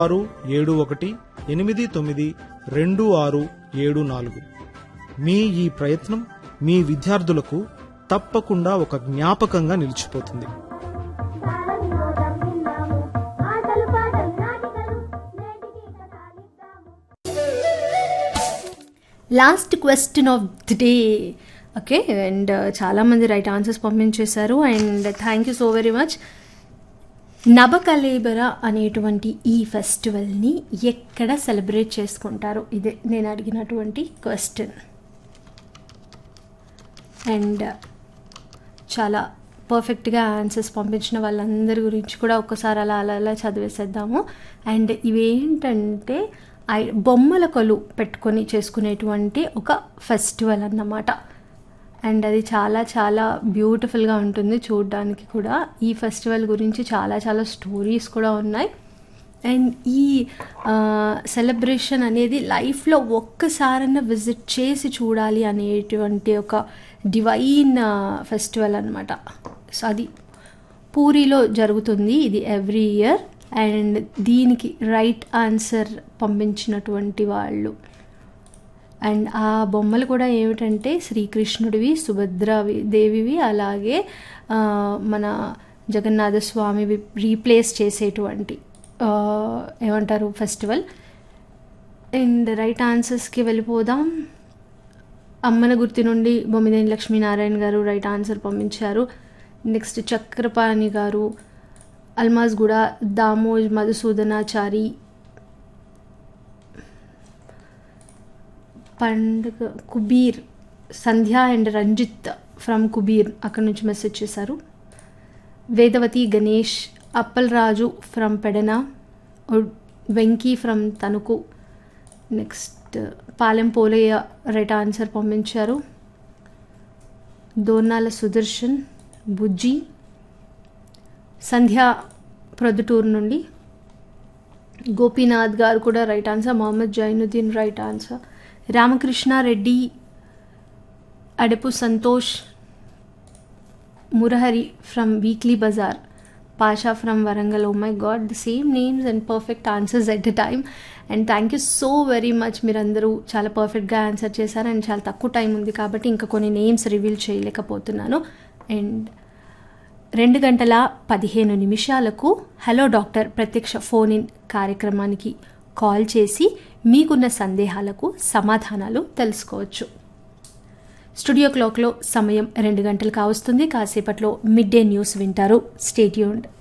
ఆరు ఏడు ఒకటి ఎనిమిది తొమ్మిది రెండు ఆరు ఏడు నాలుగు మీ ఈ ప్రయత్నం మీ విద్యార్థులకు తప్పకుండా ఒక జ్ఞాపకంగా నిలిచిపోతుంది బాలవినోదం విన్నాము ఆటలు పాటలు నాటికలు నేటికి కథాలిద్దాము last question of the day okay and చాలామంది రైట్ ఆన్సర్స్ పంపించేశారు and thank you so very much Nabakalebara అనేటువంటి ఈ ఫెస్టివల్ని ఎక్కడ సెలబ్రేట్ చేసుకుంటారు ఇదే నేను అడిగినటువంటి క్వశ్చన్ అండ్ చాలా పర్ఫెక్ట్గా ఆన్సర్స్ పంపించిన వాళ్ళందరి గురించి కూడా ఒక్కసారి అలా అలా అలా చదివేసేద్దాము అండ్ ఇవేంటంటే ఐ- బొమ్మల కొలు పెట్టుకొని చేసుకునేటువంటి ఒక ఫెస్టివల్ అన్నమాట అండ్ అది చాలా చాలా బ్యూటిఫుల్గా ఉంటుంది చూడడానికి కూడా ఈ ఫెస్టివల్ గురించి చాలా చాలా స్టోరీస్ కూడా ఉన్నాయి అండ్ ఈ సెలబ్రేషన్ అనేది లైఫ్లో ఒక్కసారన్నా విజిట్ చేసి చూడాలి అనేటువంటి ఒక డివైన్ ఫెస్టివల్ అనమాట సో అది పూరిలో జరుగుతుంది ఇది ఎవ్రీ ఇయర్ అండ్ దీనికి రైట్ ఆన్సర్ పంపించినటువంటి వాళ్ళు అండ్ ఆ బొమ్మలు కూడా ఏమిటంటే శ్రీకృష్ణుడివి సుభద్రవి దేవివి అలాగే ఆ, మన జగన్నాథ స్వామివి రీప్లేస్ చేసేటువంటి ఆ, ఏమంటారు ఫెస్టివల్ అండ్ రైట్ ఆన్సర్స్కి వెళ్ళిపోదాం అమ్మన గుర్తి నుండి బొమ్మిదేని లక్ష్మీనారాయణ గారు రైట్ ఆన్సర్ పంపించారు నెక్స్ట్ చక్రపాణి గారు అల్మాజ్ గూడ దామోజ్ మధుసూదనాచారి పండుగ కుబీర్ సంధ్య అండ్ రంజిత్ ఫ్రమ్ కుబీర్ అక్కడ నుంచి మెసేజ్ చేశారు వేదవతి గణేష్ అప్పల్ రాజు ఫ్రమ్ పెడన ఉడ్- Venky from Tanuku next Palem Polayya right answer పంపించారు దోర్నాల సుదర్శన్ బుజ్జి సంధ్య ప్రొద్దుటూరు నుండి గోపీనాథ్ గారు కూడా right answer Mohammed Zainuddin right answer Ramakrishna Reddy Adapu Santosh Murahari from weekly bazaar Pasha from Warangal oh my God the same names and perfect answers at the time and thank you so very much మీరందరూ చాలా పర్ఫెక్ట్గా answer చేశారు and చాలా తక్కువ time ఉంది కాబట్టి ఇంకా కొన్ని నేమ్స్ రివీల్ చేయలేకపోతున్నాను అండ్ రెండు గంటల పదిహేను నిమిషాలకు హలో డాక్టర్ ప్రత్యక్ష ఫోన్ ఇన్ కార్యక్రమానికి కాల్ చేసి మీకున్న సందేహాలకు సమాధానాలు తెలుసుకోవచ్చు స్టూడియో క్లాక్లో సమయం రెండు గంటలు కావస్తుంది కాసేపట్లో మిడ్ డే న్యూస్ వింటారు స్టేట్యూన్డ్